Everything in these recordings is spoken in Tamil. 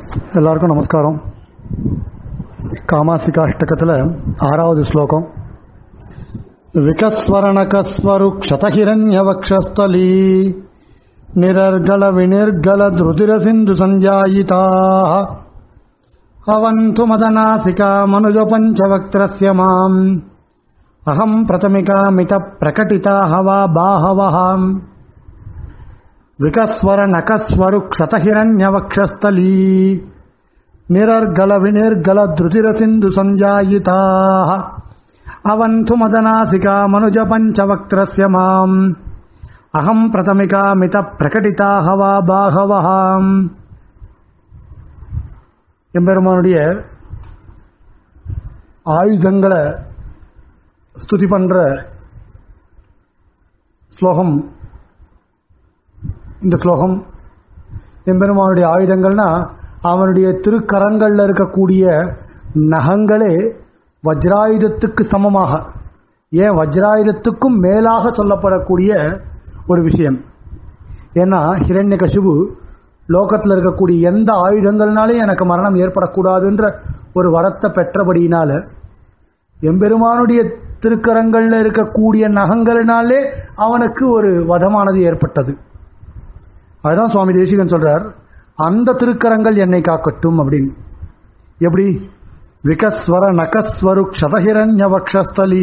எல்லாருக்கும் நமஸ்காரம் காமாசிகாஷ்டகத்தில் ஆறாவது ஸ்லோகம் விகஸ்வரணகஸ்வரு க்ஷதஹிரண்யவக்ஷஸ்தலீ நிரர்கல வினிர்கல திருதிர சிந்து சஞ்சாயிதாக அவந்து மதநாசிகா மனுஜ பஞ்சவக்திரஸ்ய மாம் அகம் பிரதமிகாமித பிரகட்டிதா ஹவா பாஹவஹாம் விகஸ்வர நகஸ்வரு க்ஷதஹிரண்யவக்ஷஸ்தலீ நிரர்கல வினிர்கல திருதிர சிந்து சஞ்சாயிதாக அவந்து மதநாசிகா மனுஜ பஞ்சவக்திரஸ்ய மாம் அகம் பிரதமிகாமித பிரகட்டிதா ஹவா பாகவஹாம் எம்பெருமானுடைய ஆயுதங்களை ஸ்துதி பண்ற ஸ்லோகம் இந்த ஸ்லோகம் எம்பெருமானுடைய ஆயுதங்கள்னா அவனுடைய திருக்கரங்கள்ல இருக்கக்கூடிய நகங்களே வஜ்ராயுதத்துக்கு சமமாக ஏன் வஜ்ராயுதத்துக்கும் மேலாக சொல்லப்படக்கூடிய ஒரு விஷயம் ஏன்னா ஹிரண்ய கசிபு லோகத்தில் இருக்கக்கூடிய எந்த ஆயுதங்கள்னாலே எனக்கு மரணம் ஏற்படக்கூடாதுன்ற ஒரு வரத்தை பெற்றபடியினால எம்பெருமானுடைய திருக்கரங்கள்ல இருக்கக்கூடிய நகங்களினாலே அவனுக்கு ஒரு வதமானது ஏற்பட்டது அதுதான் சுவாமி தேசிகன் சொல்றார் அந்த திருக்கரங்கள் என்னை காக்கட்டும் அப்படின்னு எப்படி விகஸ்வர நகஸ்வரு க்ஷதஹிரண்ய வக்ஷஸ்தலி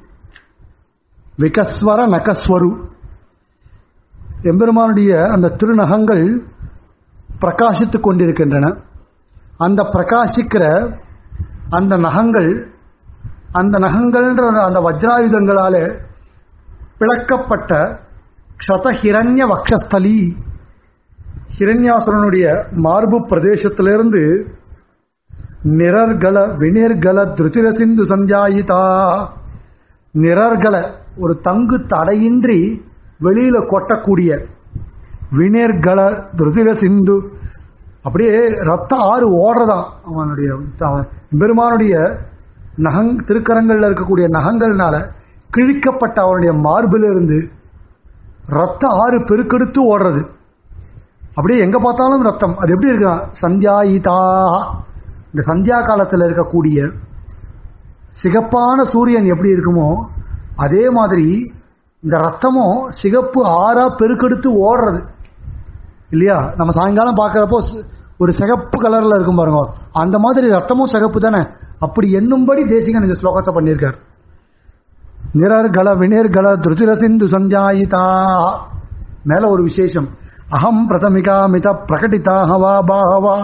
விகஸ்வர நகஸ்வரு எம்பெருமானுடைய அந்த திருநகங்கள் பிரகாசித்துக் கொண்டிருக்கின்றன அந்த பிரகாசிக்கிற அந்த நகங்கள் அந்த நகங்கள்ன்ற அந்த வஜ்ராயுதங்களாலே பிளக்கப்பட்ட க்ஷதஹிரண்ய வக்ஷஸ்தலி ஹிரண்யாசுரனுடைய மார்பு பிரதேசத்திலிருந்து நிரர்கல வினிர்கல திருச்சிர சிந்து சஞ்சாயிதா நிரர்கல ஒரு தங்கு தடையின்றி வெளியில கொட்டக்கூடிய வினிர்கல திருதிர சிந்து அப்படியே ரத்த ஆறு ஓடுறதான் அவனுடைய பெருமானுடைய நகங் திருக்கரங்கள்ல இருக்கக்கூடிய நகங்கள்னால கிழிக்கப்பட்ட அவனுடைய மார்பிலிருந்து ரத்த ஆறு பெருக்கெடுத்து ஓடுறது அப்படியே எங்க பார்த்தாலும் ரத்தம் அது எப்படி இருக்கா சந்தியாயிதா இந்த சந்தியா காலத்தில் இருக்கக்கூடிய சிகப்பான சூரியன் எப்படி இருக்குமோ அதே மாதிரி இந்த ரத்தமும் சிகப்பு ஆறா பெருக்கெடுத்து ஓடுறது இல்லையா நம்ம சாயங்காலம் பார்க்கறப்போ ஒரு சிகப்பு கலர்ல இருக்கும் பாருங்க அந்த மாதிரி ரத்தமும் சிகப்பு தானே அப்படி என்னும்படி தேசிகன் இந்த ஸ்லோகத்தை பண்ணியிருக்கார் நிரர்கல வினிர்கல திருச்சிர சிந்து சஞ்சாயிதா மேல ஒரு விசேஷம் அகம் பிரதமிகா மித பிரகட்டிதா ஹவா பாஹவா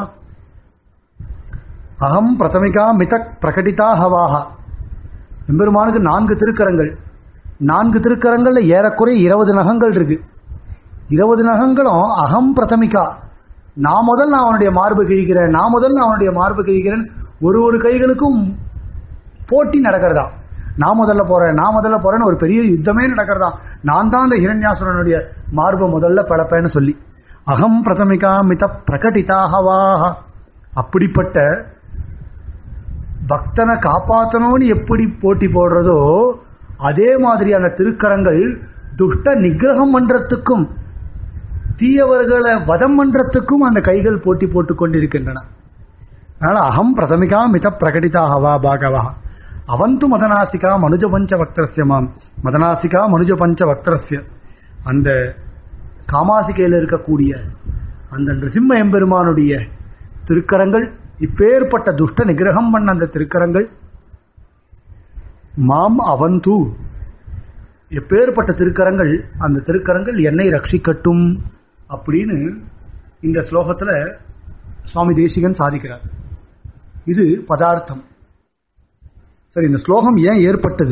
அகம் பிரதமிகா மித பிரகட்டிதா ஹவாஹா எம்பெருமானுக்கு நான்கு திருக்கரங்கள் நான்கு திருக்கரங்கள்ல ஏறக்குறைய இருபது நகங்கள் இருக்கு இருபது நகங்களும் அகம் பிரதமிகா நான் முதல் நான் அவனுடைய மார்பு கிழிக்கிறேன் நான் முதல் நான் அவனுடைய மார்பு கிழிக்கிறேன் ஒரு ஒரு கைகளுக்கும் போட்டி நடக்கிறதா நான் முதல்ல போறேன் நான் முதல்ல போறேன்னு ஒரு பெரிய யுத்தமே நடக்கிறதா நான் தான் அந்த ஹிரண்யாசுரனுடைய மார்பு முதல்ல பிளப்பேன்னு சொல்லி அகம் பிரதமிகா மித பிரகட்டிதாகவாக அப்படிப்பட்ட பக்தனை காப்பாற்றணும்னு எப்படி போட்டி போடுறதோ அதே மாதிரியான திருக்கரங்கள் துஷ்ட நிகிரகம் பண்றதுக்கும் தீயவர்களை வதம் பண்றதுக்கும் அந்த கைகள் போட்டி போட்டுக் கொண்டிருக்கின்றன அதனால அகம் பிரதமிகா மித பிரகடிதாகவா பாகவா அவந்து மதனாசிகா மனுஜ பஞ்ச பக்தரஸ்ய மாம் மதனாசிகா மனுஜ பஞ்ச பக்தரஸ்ய அந்த காமாசிகையில் இருக்கக்கூடிய அந்த நிருசிம்ம எம்பெருமானுடைய திருக்கரங்கள் இப்பேற்பட்ட துஷ்ட நிகிரகம் பண்ண அந்த திருக்கரங்கள் மாம் அவந்து எப்பேற்பட்ட திருக்கரங்கள் அந்த திருக்கரங்கள் என்னை ரட்சிக்கட்டும் அப்படின்னு இந்த ஸ்லோகத்தில் சுவாமி தேசிகன் சாதிக்கிறார் இது பதார்த்தம் சரி இந்த ஸ்லோகம் ஏன் ஏற்பட்டது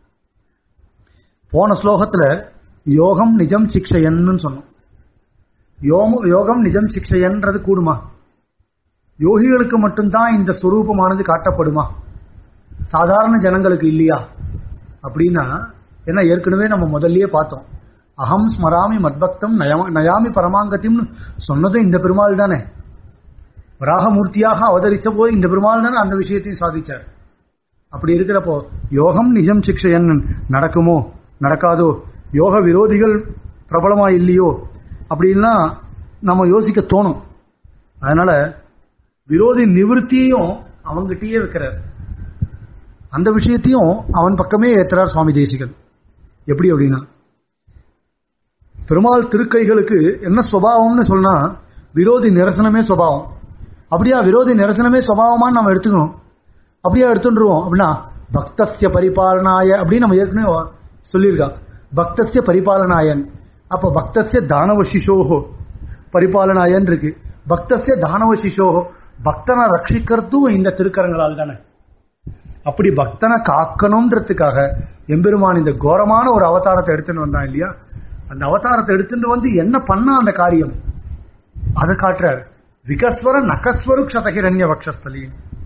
போன ஸ்லோகத்தில் யோகம் நிஜம் சிக்ஷயன்னு சொன்னோம் யோம யோகம் நிஜம் சிக்ஷயன்றது கூடுமா யோகிகளுக்கு மட்டும்தான் இந்த ஸ்வரூபமானது காட்டப்படுமா சாதாரண ஜனங்களுக்கு இல்லையா அப்படின்னா ஏன்னா ஏற்கனவே நம்ம முதல்லயே பார்த்தோம் அகம் ஸ்மராமி மத்பக்தம் நயமா நயாமி பரமாங்கத்தியம்னு சொன்னதும் இந்த பெருமாள் தானே வராகமூர்த்தியாக அவதரித்த போது இந்த பெருமாள் தானே அந்த விஷயத்தையும் சாதிச்சார் அப்படி இருக்கிறப்போ யோகம் நிஜம் சிக்ஷையன் நடக்குமோ நடக்காதோ யோக விரோதிகள் பிரபலமா இல்லையோ அப்படின்னா நம்ம யோசிக்க தோணும் அதனால விரோதி நிவர்த்தியையும் அவங்கிட்டயே வைக்கிறார் அந்த விஷயத்தையும் அவன் பக்கமே ஏத்துறார் சுவாமி தேசிகன் எப்படி அப்படின்னா பெருமாள் திருக்கைகளுக்கு என்ன சுபாவம்னு சொன்னா விரோதி நிரசனமே சுபாவம் அப்படியா விரோதி நிரசனமே சுபாவமான்னு நம்ம எடுத்துக்கணும் அப்படியா எடுத்துட்டுருவோம் அப்படின்னா பக்தஸ்ய பரிபாலனாய அப்படின்னு நம்ம ஏற்கனவே சொல்லியிருக்கா பக்தஸ்ய பரிபாலனாயன் அப்ப பக்தஸ்ய தானவ சிசோஹோ பரிபாலனாயன் இருக்கு பக்தஸ்ய தானவ சிசோஹோ பக்தனை ரட்சிக்கிறதும் இந்த திருக்கரங்களால் தானே அப்படி பக்தனை காக்கணும்ன்றதுக்காக எம்பெருமான் இந்த கோரமான ஒரு அவதாரத்தை எடுத்துட்டு வந்தான் இல்லையா அந்த அவதாரத்தை எடுத்துட்டு வந்து என்ன பண்ணா அந்த காரியம் அதை காட்டுறாரு விகஸ்வர நகஸ்வரு க்ஷதகிரண்ய பக்ஷஸ்தலி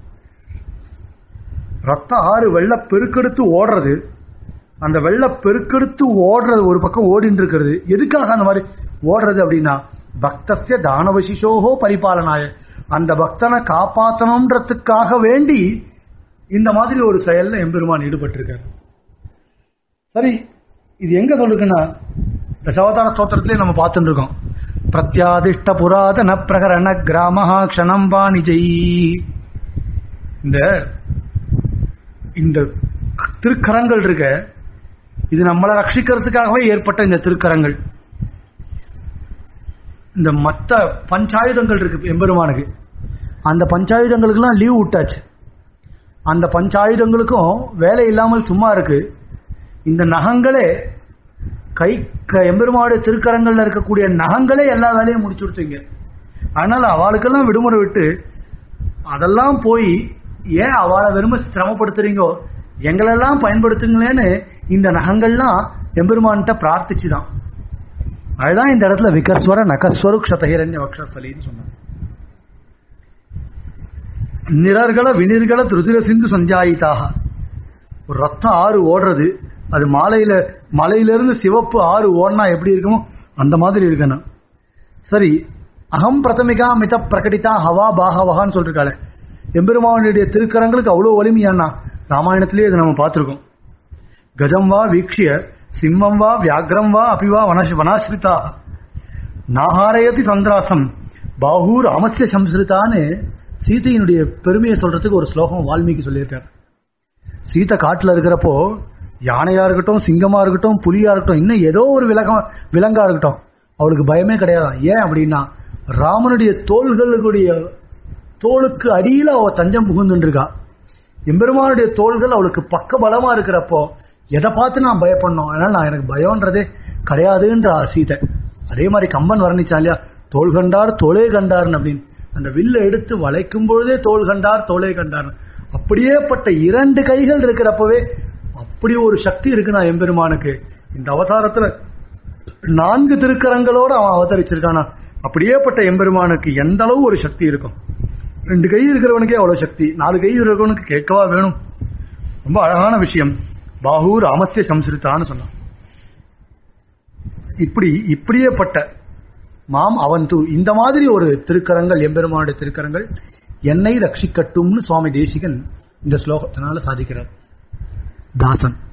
ரத்த ஆறு வெள்ள பெருக்கெடுத்து ஓடுறது அந்த வெள்ள பெருக்கெடுத்து ஓடுறது ஒரு பக்கம் ஓடின்னு இருக்கிறது எதுக்காக அந்த மாதிரி ஓடுறது அப்படின்னா பக்தஸ்ய தானவசிஷோகோ பரிபாலனாய அந்த பக்தனை காப்பாற்றணுன்றதுக்காக வேண்டி இந்த மாதிரி ஒரு செயல்ல எம்பெருமான் ஈடுபட்டிருக்காரு சரி இது எங்க சொல்லிருக்குன்னா தசாவதார ஸ்தோத்திரத்திலே நம்ம பார்த்துட்டு இருக்கோம் பிரத்யாதிஷ்ட புராதன பிரகரண கிராமஹா க்ஷணம் வாணிஜை இந்த இந்த திருக்கரங்கள் இருக்க இது நம்மளை ரட்சிக்கிறதுக்காகவே ஏற்பட்ட இந்த திருக்கரங்கள் இந்த மத்த பஞ்சாயுதங்கள் இருக்கு எம்பெருமானுக்கு அந்த பஞ்சாயுதங்களுக்கெல்லாம் லீவ் விட்டாச்சு அந்த பஞ்சாயுதங்களுக்கும் வேலை இல்லாமல் சும்மா இருக்கு இந்த நகங்களே கை க- எம்பெருமானுடைய திருக்கரங்கள்ல இருக்கக்கூடிய நகங்களே எல்லா வேலையும் முடிச்சு கொடுத்தீங்க அதனால அவளுக்கெல்லாம் விடுமுறை விட்டு அதெல்லாம் போய் ஏன் அவளை விரும்ப சிரமப்படுத்துறீங்கோ எங்களெல்லாம் பயன்படுத்துங்களேன்னு இந்த நகங்கள்லாம் எம்பெருமான்கிட்ட பிரார்த்திச்சுதான் அதுதான் இந்த இடத்துல விகஸ்வர நகஸ்வரு க்ஷதகிரண்ய வக்ஷஸ்தலின்னு சொன்னாங்க நிரர்கள வினிர்கள திருதிர சிந்து சஞ்சாயிதாக ஒரு ரத்தம் ஆறு ஓடுறது அது மாலையில மலையிலிருந்து சிவப்பு ஆறு ஓடினா எப்படி இருக்குமோ அந்த மாதிரி இருக்கணும் சரி அகம் பிரதமிகா மித பிரகடிதா ஹவா பாகவகான்னு சொல்லிருக்காளே எம்பெருமானுடைய திருக்கரங்களுக்கு அவ்வளோ வலிமையானா ராமாயணத்திலேயே இதை நம்ம பார்த்துருக்கோம் கஜம் வா வீக்ஷிய சிம்மம் வா வியாக்ரம் வா அபிவா வனஷ் வனாஸ்ரிதா நாகாரயதி சந்திராசம் பாஹூ ராமஸ்ய சம்ஸ்ருதான்னு சீதையினுடைய பெருமையை சொல்றதுக்கு ஒரு ஸ்லோகம் வால்மீகி சொல்லியிருக்கார் சீதை காட்டுல இருக்கிறப்போ யானையா இருக்கட்டும் சிங்கமா இருக்கட்டும் புலியா இருக்கட்டும் இன்னும் ஏதோ ஒரு விலகம் விலங்கா இருக்கட்டும் அவளுக்கு பயமே கிடையாது ஏன் அப்படின்னா ராமனுடைய தோள்களுடைய தோளுக்கு அடியில அவ தஞ்சம் புகுந்துட்டு இருக்கா எம்பெருமானுடைய தோள்கள் அவளுக்கு பக்க பலமா இருக்கிறப்போ எதை பார்த்து நான் பயப்படணும் அதனால நான் எனக்கு பயம்ன்றதே கிடையாதுன்ற சீதை அதே மாதிரி கம்பன் வர்ணிச்சா இல்லையா தோள் கண்டார் தோளே கண்டார்னு அப்படின்னு அந்த வில்லை எடுத்து வளைக்கும் பொழுதே தோள் கண்டார் தோளே கண்டார் அப்படியேப்பட்ட இரண்டு கைகள் இருக்கிறப்பவே அப்படி ஒரு சக்தி இருக்குண்ணா எம்பெருமானுக்கு இந்த அவதாரத்துல நான்கு திருக்கரங்களோட அவன் அவதரிச்சிருக்கானா அப்படியேப்பட்ட எம்பெருமானுக்கு எந்த அளவு ஒரு சக்தி இருக்கும் ரெண்டு கை இருக்கிறவனுக்கே அவ்வளவு சக்தி நாலு கை இருக்கிறவனுக்கு கேட்கவா வேணும் ரொம்ப அழகான விஷயம் பாஹு ராமஸ்ய சம்ஸ்கிருத்தான்னு சொன்னான் இப்படி இப்படியேப்பட்ட மாம் அவன் தூ இந்த மாதிரி ஒரு திருக்கரங்கள் எம்பெருமானுடைய திருக்கரங்கள் என்னை ரட்சிக்கட்டும்னு சுவாமி தேசிகன் இந்த ஸ்லோகத்தினால சாதிக்கிறார் தாசன்